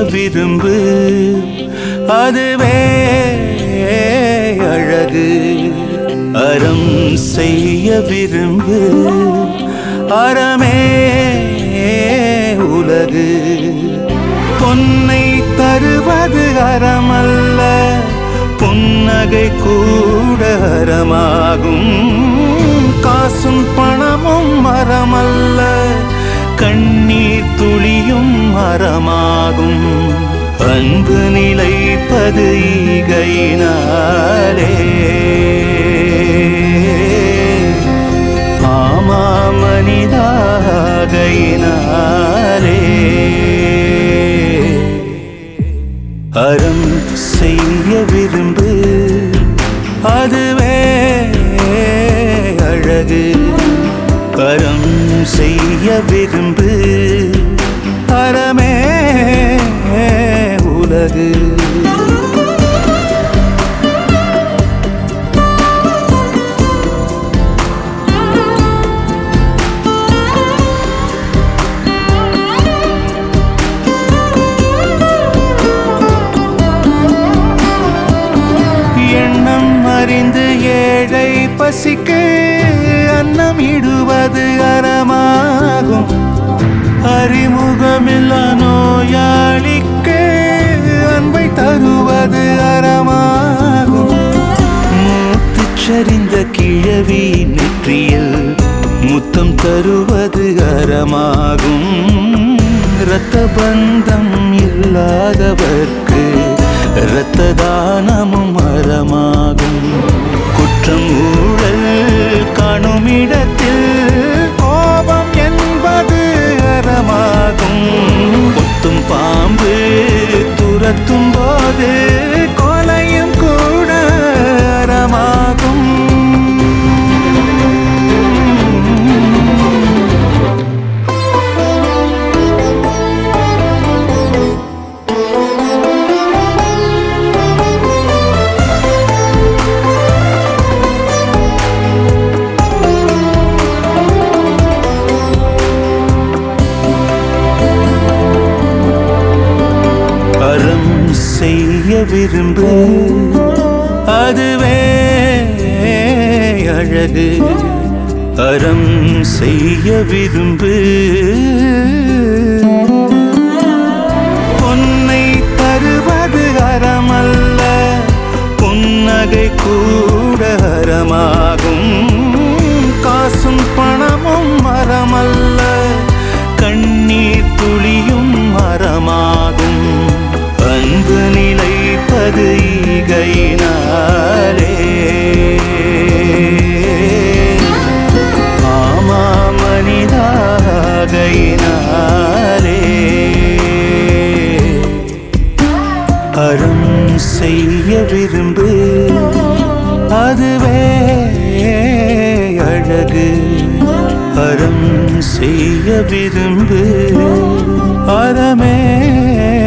விரும்பு அதுவே அழகு அறம் செய்ய விரும்பு அறமே உலகு பொன்னை தருவது அறமல்ல புன்னகை கூட அறமாகும் காசும் பணமும் மரமல்ல கண்ணீர் துளியும் மரமாகும் அன்பு நிலைப்பது ஈகையினாலே ஆமா மனிதாகையினாலே அறம் செய்ய விரும்பு அதுவே அழகு அறம் செய்ய விரும்பு அறமே உலகு எண்ணம் அறிந்து ஏழை பசிக்கு அன்னம் இடுவது அறமாகும் அறிமுகமில்லா நோயாளிக்கு அன்பை தருவது அறமாகும் மூத்துச் சரிந்த கிழவி நெற்றியில் முத்தம் தருவது அறமாகும் இரத்த பந்தம் இல்லாதவர்க்கு இரத்த தானமும் அறமாகும் குற்றம் ஊழல் காணும் இடத்தில் கோபம் என்பது அறமாகும் கொத்தும் பாம்பு துரத்தும் போது கொலையும் கூட அறமாகும் அறம் செய்ய விரும்பு அதுவே அழகு அறம் செய்ய விரும்பு பொன்னை தருவது அறமல்ல புன்னகை கூட அறமாகும் காசும் பணமும் மரமல்ல கண்ணீர் துளியும் மரமாகும் அன்பு நிலைப்பது ஈகையினாலே ஆமா மனிதாகையினாலே அறம் செய்ய விரும்பு அதுவே அழகு அறம் செய்ய விரும்பு அறமே